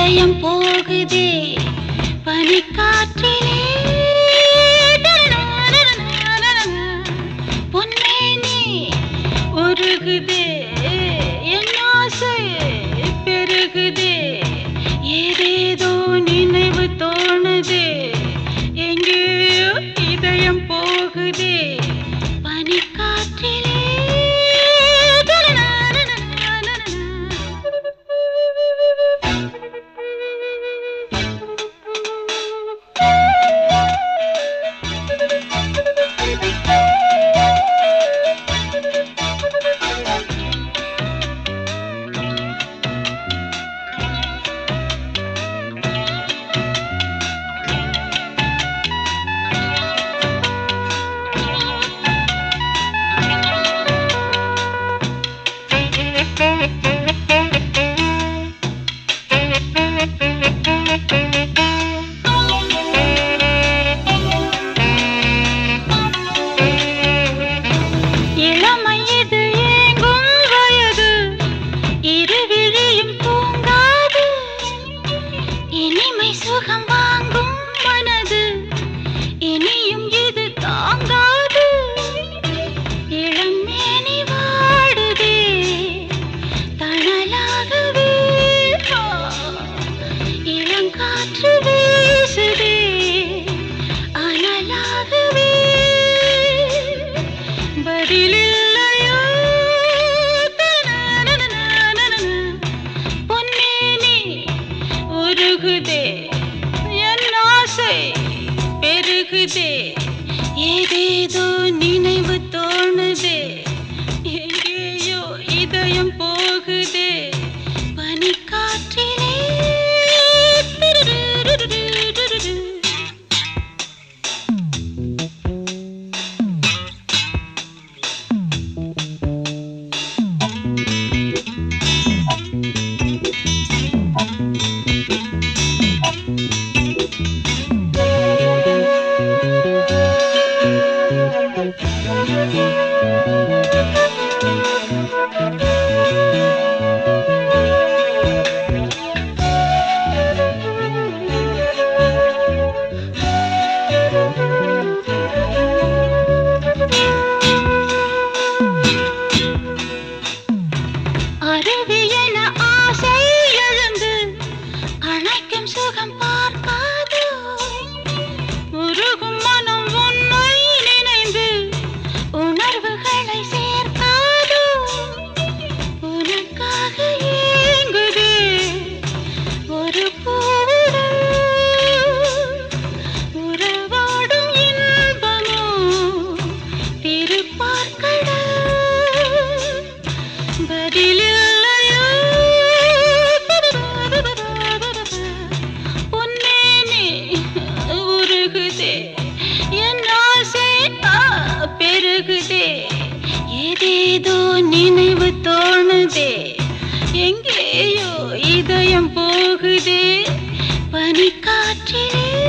இதயம் போகுதே பனிக்காற்றிலே பொன்னேனி உருகுதே என் ஆசை பெருகுதே ஏதேதோ நினைவு தோணுதே எங்கேயோ இதயம் போகுதே பனிக்காற்றிலே இளமை இது ஏங்கும் வயது இருவிழியும் தூங்காது இனிமை சுகம் வாங்கும் மனது இனியும் இது தாங்காது இளமேனி வாடுதே தணலாகவே ஆ, இளங்காற்று வீசுதே அனலாகவே பதிலில்லையோ பொன்னேனி உருகுதே என் ஆசை பெருகுதே ஏதேதோ நினைவு தோணுதே எங்கேயோ இதயம் போகுதே பனிக்காற்றிலே அருவி என ஆசை எழுந்து அணைக்கும் சுகம் பார்க்காதோ உருகும் மனம் உன்னை நினைந்து உணர்வுகளை சேர்க்காதோ உனக்காக ஏங்குதே ஒரு பூவுடன் உறவாடும் இன்பமோ திருப்பார்க்கடல் பதிலில்லையோ பொன்னேனி உருகுதே என் ஆசை ஆ, பெருகுதே ஏதேதோ நினைவு தோணுதே எங்கேயோ இதயம் போகுதே பனிக்காற்றிலே